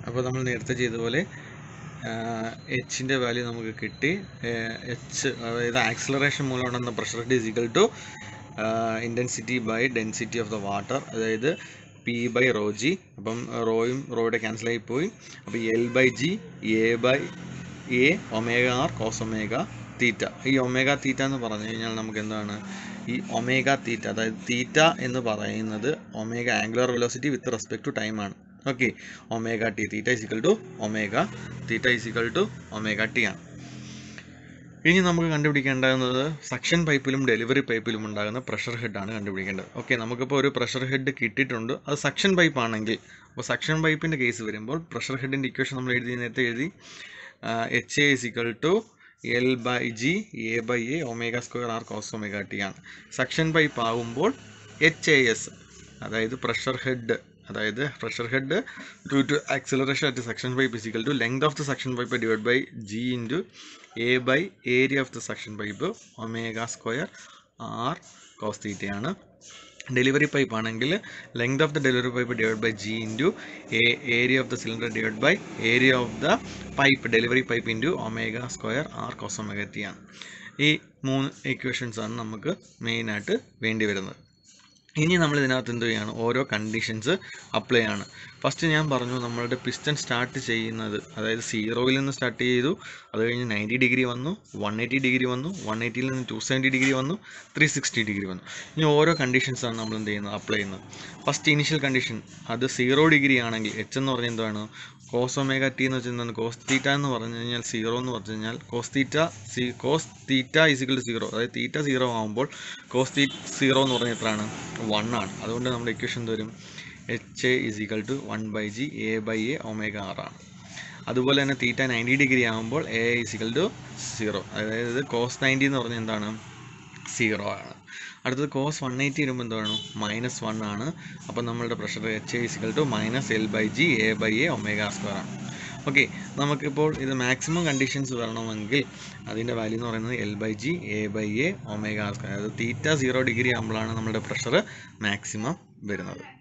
അപ്പോൾ നമ്മൾ നേരത്തെ ചെയ്ത പോലെ എച്ചിൻ്റെ വാല്യൂ നമുക്ക് കിട്ടി എച്ച് അതായത് ആക്സിലറേഷൻ മൂലം ഉണ്ടാകുന്ന pressure head is equal to intensity by density of the water അതായത് പി ബൈ റോ ജി അപ്പം റോയും റോയുടെ ക്യാൻസൽ ആയി പോയി അപ്പോൾ L by G A by A omega R cos omega theta ഈ ഒമേഗ തീറ്റ എന്ന് പറഞ്ഞു കഴിഞ്ഞാൽ നമുക്ക് എന്താണ് ഈ ഒമേഗ തീറ്റ അതായത് തീറ്റ എന്ന് പറയുന്നത് omega angular velocity with respect to time ആണ് okay omega T theta is equal to omega theta is equal to omega T ആണ് ഇനി നമുക്ക് കണ്ടുപിടിക്കേണ്ടത് സക്ഷൻ പൈപ്പിലും ഡെലിവറി പൈപ്പിലും ഉണ്ടാകുന്ന പ്രഷർ ഹെഡാണ് കണ്ടുപിടിക്കേണ്ടത് ഓക്കെ നമുക്കിപ്പോൾ ഒരു പ്രഷർ ഹെഡ് കിട്ടിയിട്ടുണ്ട് അത് സക്ഷൻ പൈപ്പ് ആണെങ്കിൽ അപ്പോൾ സക്ഷൻ പൈപ്പിൻ്റെ കേസ് വരുമ്പോൾ പ്രഷർ ഹെഡിൻ്റെ ഇക്വേഷൻ നമ്മൾ എഴുതി നേരത്തെ എഴുതി H A is equal to L by G A by A omega square R cos omega T ആണ് സക്ഷൻ പൈപ്പ് ആകുമ്പോൾ എച്ച് എ എസ് അതായത് പ്രഷർ ഹെഡ് അതായത് pressure head due to acceleration at suction pipe is equal to length of the suction pipe divide by G into A by area of the suction pipe omega square R cos തീറ്റയാണ് delivery pipe ആണെങ്കിൽ length of the delivery pipe divide by G into A area of the cylinder divide by area of the pipe delivery pipe into omega square R cos omega T ആണ് ഈ മൂന്ന് equations ആണ് നമുക്ക് മെയിനായിട്ട് വേണ്ടി വരുന്നത് ഇനി നമ്മൾ ഇതിനകത്ത് എന്ത് ചെയ്യാണ് ഓരോ കണ്ടീഷൻസ് അപ്ലൈ ആണ് ഫസ്റ്റ് ഞാൻ പറഞ്ഞു നമ്മളുടെ പിസ്റ്റൺ സ്റ്റാർട്ട് ചെയ്യുന്നത് അതായത് സീറോയിൽ നിന്ന് സ്റ്റാർട്ട് ചെയ്തു അത് കഴിഞ്ഞ് നയൻറ്റി ഡിഗ്രി വന്നു വൺ എയ്റ്റി ഡിഗ്രി വന്നു വൺ എയ്റ്റിയിൽ നിന്ന് ടു സെവൻറ്റി ഡിഗ്രി വന്നു ത്രീ സിക്സ്റ്റി ഡിഗ്രി വന്നു ഇനി ഓരോ കണ്ടീഷൻസാണ് നമ്മൾ എന്ത് ചെയ്യുന്നത് അപ്ലൈ ചെയ്യുന്നത് ഫസ്റ്റ് ഇനിഷ്യൽ കണ്ടീഷൻ അത് സീറോ ഡിഗ്രി ആണെങ്കിൽ എച്ച് എന്ന് പറഞ്ഞാൽ എന്താണ് കോസ് ഒമേഗ ടി എന്ന് വെച്ചാൽ എന്താണ് കോസ് തീറ്റ എന്ന് പറഞ്ഞു കഴിഞ്ഞാൽ സീറോ എന്ന് പറഞ്ഞു കഴിഞ്ഞാൽ cos theta C cos theta is equal to zero അതായത് തീറ്റ സീറോ ആകുമ്പോൾ കോസ് തീ സീറോ എന്ന് പറഞ്ഞാൽ എത്രയാണ് വൺ ആണ് അതുകൊണ്ട് നമ്മുടെ ഇക്വേഷൻ എന്ത് വരും H A is equal to one by G A by A omega R ആണ് അതുപോലെ തന്നെ തീറ്റ നയൻറ്റി ഡിഗ്രി ആകുമ്പോൾ എ ഇസിക്കൽ ടു സീറോ അതായത് കോസ് നയൻറ്റി എന്ന് പറഞ്ഞാൽ എന്താണ് സീറോ ആണ് അടുത്തത് കോസ് വൺ എയ്റ്റി വരുമ്പോൾ എന്താണ് മൈനസ് വൺ ആണ് അപ്പോൾ നമ്മളുടെ pressure H A is equal to minus L by G A by A omega square ആണ് ഓക്കെ നമുക്കിപ്പോൾ ഇത് മാക്സിമം കണ്ടീഷൻസ് വരണമെങ്കിൽ അതിൻ്റെ വാല്യൂ എന്ന് പറയുന്നത് L by G A by A omega square അതായത് തീറ്റ സീറോ ഡിഗ്രി ആകുമ്പോഴാണ് നമ്മുടെ പ്രഷർ മാക്സിമം വരുന്നത്